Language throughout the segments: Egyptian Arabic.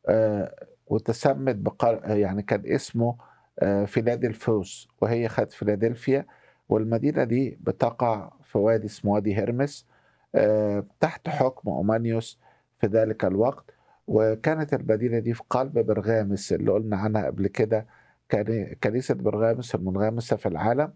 آه، وتسمت بقر... يعني كان اسمه آه، فيلادلفوس وهي خد فيلادلفيا والمدينة دي بتقع في وادي اسمه وادي هرمس آه، تحت حكم أومانيوس في ذلك الوقت وكانت المدينة دي في قلب برغامس اللي قلنا عنها قبل كده كان- كنيسة برغامس المنغمسة في العالم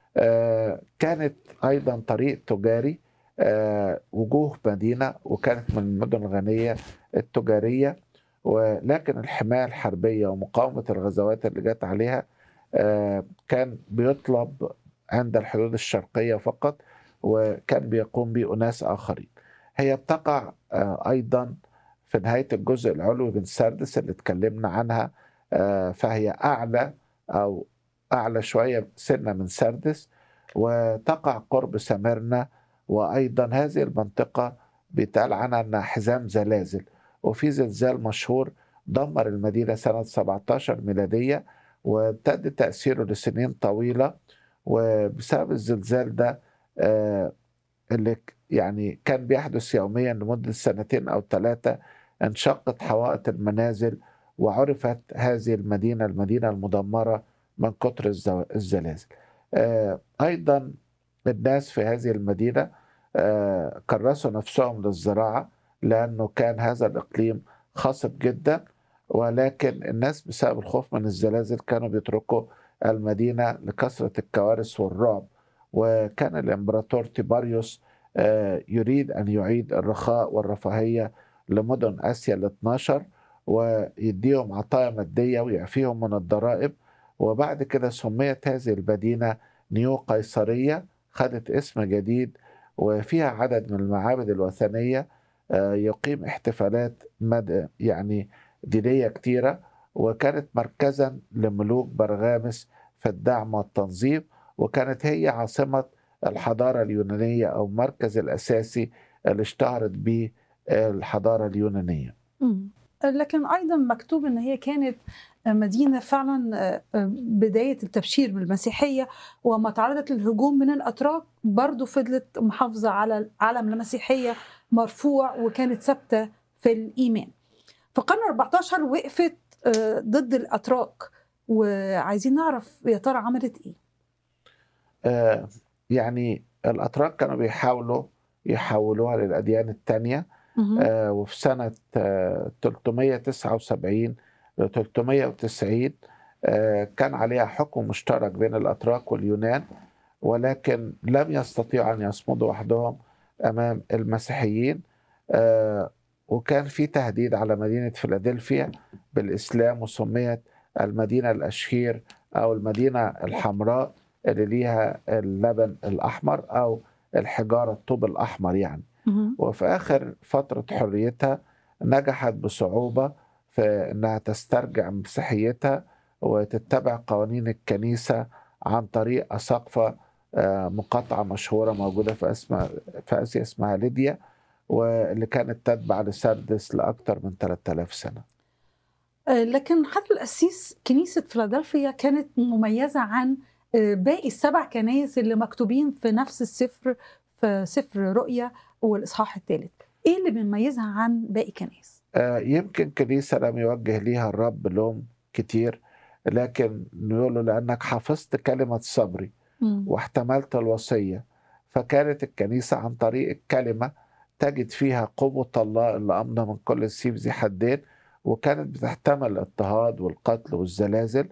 آه، كانت أيضا طريق تجاري آه، وجوه مدينة وكانت من المدن الغنية التجارية ولكن الحماية الحربية ومقاومة الغزوات اللي جت عليها آه، كان بيطلب عند الحدود الشرقية فقط وكان بيقوم به أناس آخرين هي بتقع آه، أيضا في نهاية الجزء العلوي من سردس اللي اتكلمنا عنها آه، فهي أعلى أو أعلى شوية سنة من سردس وتقع قرب سمرنا وأيضا هذه المنطقة بيتقال عنها أنها حزام زلازل وفي زلزال مشهور دمر المدينة سنة 17 ميلادية وامتد تأثيره لسنين طويلة وبسبب الزلزال ده آه، اللي ك- يعني كان بيحدث يوميا لمدة سنتين أو ثلاثة انشقت حوائط المنازل وعرفت هذه المدينة المدينة المدمرة من كتر الزو- الزلازل آه، أيضا الناس في هذه المدينة آه، كرسوا نفسهم للزراعة لأنه كان هذا الإقليم خصب جدا ولكن الناس بسبب الخوف من الزلازل كانوا بيتركوا المدينة لكثرة الكوارث والرعب وكان الإمبراطور تيباريوس آه، يريد أن يعيد الرخاء والرفاهية لمدن آسيا ال 12 ويديهم عطايا مادية ويعفيهم من الضرائب وبعد كده سميت هذه المدينة نيو قيصرية خدت اسم جديد وفيها عدد من المعابد الوثنية آه، يقيم احتفالات مد يعني دينية كتيرة وكانت مركزا لملوك برغامس في الدعم والتنظيم وكانت هي عاصمة الحضارة اليونانية أو المركز الأساسي اللي اشتهرت به الحضارة اليونانية مم. لكن ايضا مكتوب ان هي كانت مدينه فعلا بدايه التبشير بالمسيحيه وما تعرضت للهجوم من الاتراك برضو فضلت محافظه على العلم المسيحيه مرفوع وكانت ثابته في الايمان في القرن 14 وقفت آه، ضد الاتراك وعايزين نعرف يا ترى عملت ايه آه، يعني الأتراك كانوا بيحاولوا يحولوها للأديان التانية مهم. آه، وفي سنة آه، 379 ل 390 آه، كان عليها حكم مشترك بين الأتراك واليونان ولكن لم يستطيعوا أن يصمدوا وحدهم أمام المسيحيين آه، وكان في تهديد على مدينة فيلادلفيا بالإسلام وسميت المدينة الأشهير أو المدينة الحمراء اللي ليها اللبن الأحمر أو الحجارة الطوب الأحمر يعني مهم. وفي آخر فترة حريتها نجحت بصعوبة في أنها تسترجع مسيحيتها وتتبع قوانين الكنيسة عن طريق أساقفة آه، مقاطعة مشهورة موجودة في, اسمها في آسيا اسمها ليديا واللي كانت تتبع لسردس لأكثر من 3000 سنة آه، لكن حتى القسيس كنيسة فيلادلفيا كانت مميزة عن آه، باقي السبع كنايس اللي مكتوبين في نفس السفر في سفر رؤيا والإصحاح الثالث إيه اللي بيميزها عن باقي كنايس؟ آه، يمكن كنيسة لم يوجه ليها الرب لوم كتير لكن نقول له لأنك حفظت كلمة صبري مم. واحتملت الوصية فكانت الكنيسة عن طريق الكلمة تجد فيها قوة الله اللي أمضى من كل سيف ذي حدين وكانت بتحتمل الاضطهاد والقتل والزلازل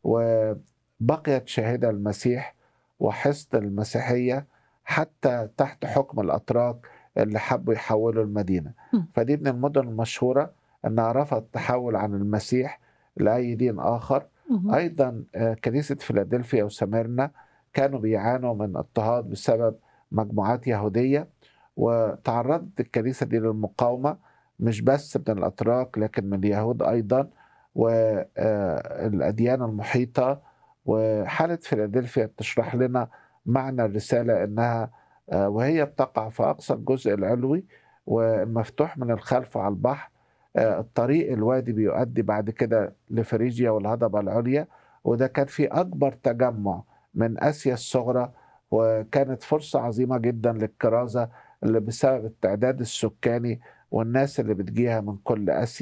وبقيت شاهدة المسيح وحصن المسيحية حتى تحت حكم الأتراك اللي حبوا يحولوا المدينة مم. فدي من المدن المشهورة أنها رفضت تحول عن المسيح لأي دين آخر مهم. ايضا آه، كنيسه فيلادلفيا وسميرنا كانوا بيعانوا من اضطهاد بسبب مجموعات يهوديه وتعرضت الكنيسه دي للمقاومه مش بس من الاتراك لكن من اليهود ايضا والاديان المحيطه وحاله فيلادلفيا بتشرح لنا معنى الرساله انها آه، وهي بتقع في اقصى الجزء العلوي والمفتوح من الخلف على البحر آه، الطريق الوادي بيؤدي بعد كده لفريجيا والهضبة العليا وده كان في أكبر تجمع من آسيا الصغرى وكانت فرصة عظيمة جدا للكرازة اللي بسبب التعداد السكاني والناس اللي بتجيها من كل آسيا